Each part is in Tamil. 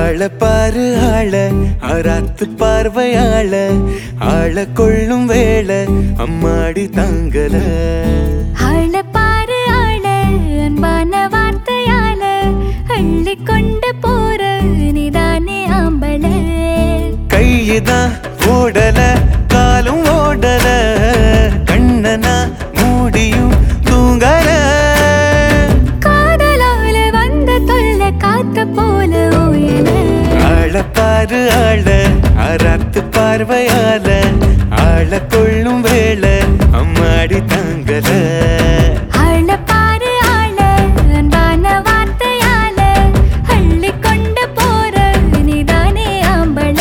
ஆள பாரு ஆள அராத்து பார்வையாள ஆள கொள்ளும் வேளை அம்மாடி தாங்கல ஆள பாரு ஆள அன்பான வார்த்தையால அள்ளி கொண்டு போற நீதானே ஆம்பள கையுதான் ஓடல காலும் ஓடல கண்ணனா மூடியும் தூங்கல காதலால வந்த தொல்ல காத்த போல ஓயல ஆள பாரு ஆள அராத்து பார்வையால ஆள கொள்ளும் வேளை அம்மாடி தாங்கல ஆள பாரு ஆள அன்பான வார்த்தையால அள்ளி கொண்டு போற நீதானே ஆம்பள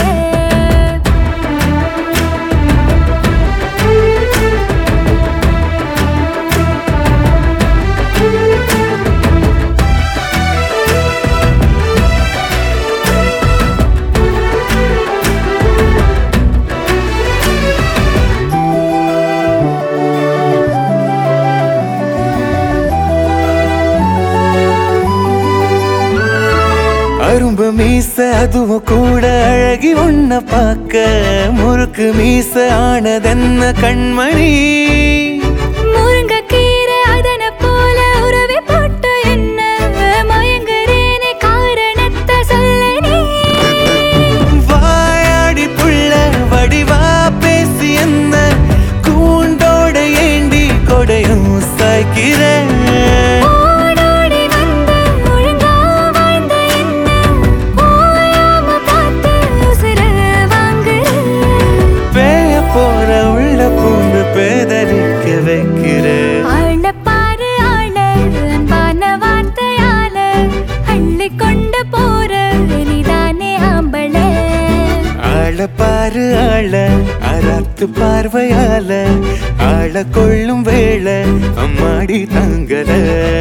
அரும்பு மீச அதுவும் கூட அழகி உன்ன பார்க்க முறுக்கு மீச ஆனதென்ன கண்மணி முருங்கக்கீரை அதன போல உறவை போட்டு என்ன மயங்குறேனே காரணத்தை சொல்ல நீ வாயாடி புள்ள வடிவா பேசி என்ன கூண்டோட ஏண்டி கொடையும் சாய்க்கிறேன் ஓடோடி வந்து ஒழுங்கா வாழ்ந்த என்ன ஓயாம பார்த்து உசுர வாங்குற பேய போற உள்ள பூந்து பேதலிக்க வைக்கிற ஆள பாரு ஆள அன்பான வார்த்தையால அள்ளி கொண்டு போற நீதானே ஆம்பள ஆள பாரு ஆள அராத்து பார்வையால ஆள கொள்ளும் வேளை அம்மாடி தங்கல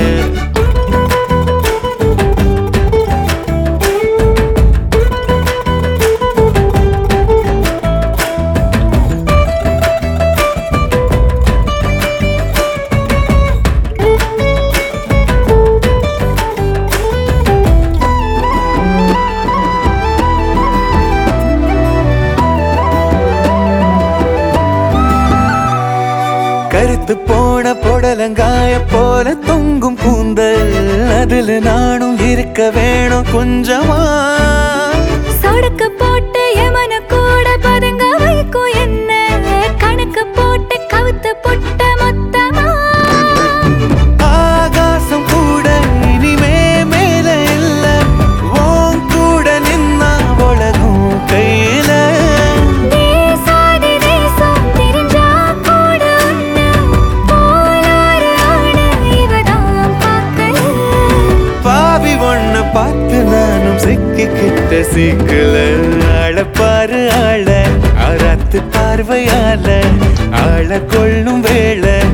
கருத்து போன புடலங்காய போல தொங்கும் கூந்தல் அதுல நானும் இருக்க வேணும் கொஞ்சமா சொடுக்கு போட்டு எமன கூட பதுங்க வைக்கும் என்ன கணக்கு போட்டு கவுத்து புட்ட மொத்தமா ஆகாசம் கூட இனிமே மேல இல்ல ஓன் கூட நின்னா உலகம் கையில தேசாதி தேசம் தெரிஞ்சா கூட உன்னை போலாறு ஆட இவதான் பார்க்கல பாவி ஒண்ண பார்த்து நானும் சிக்கிக்கிட்ட சீக்கல ஆள பாரு ஆள அராத்து பார்வையால ஆள கொள்ளும் வேளை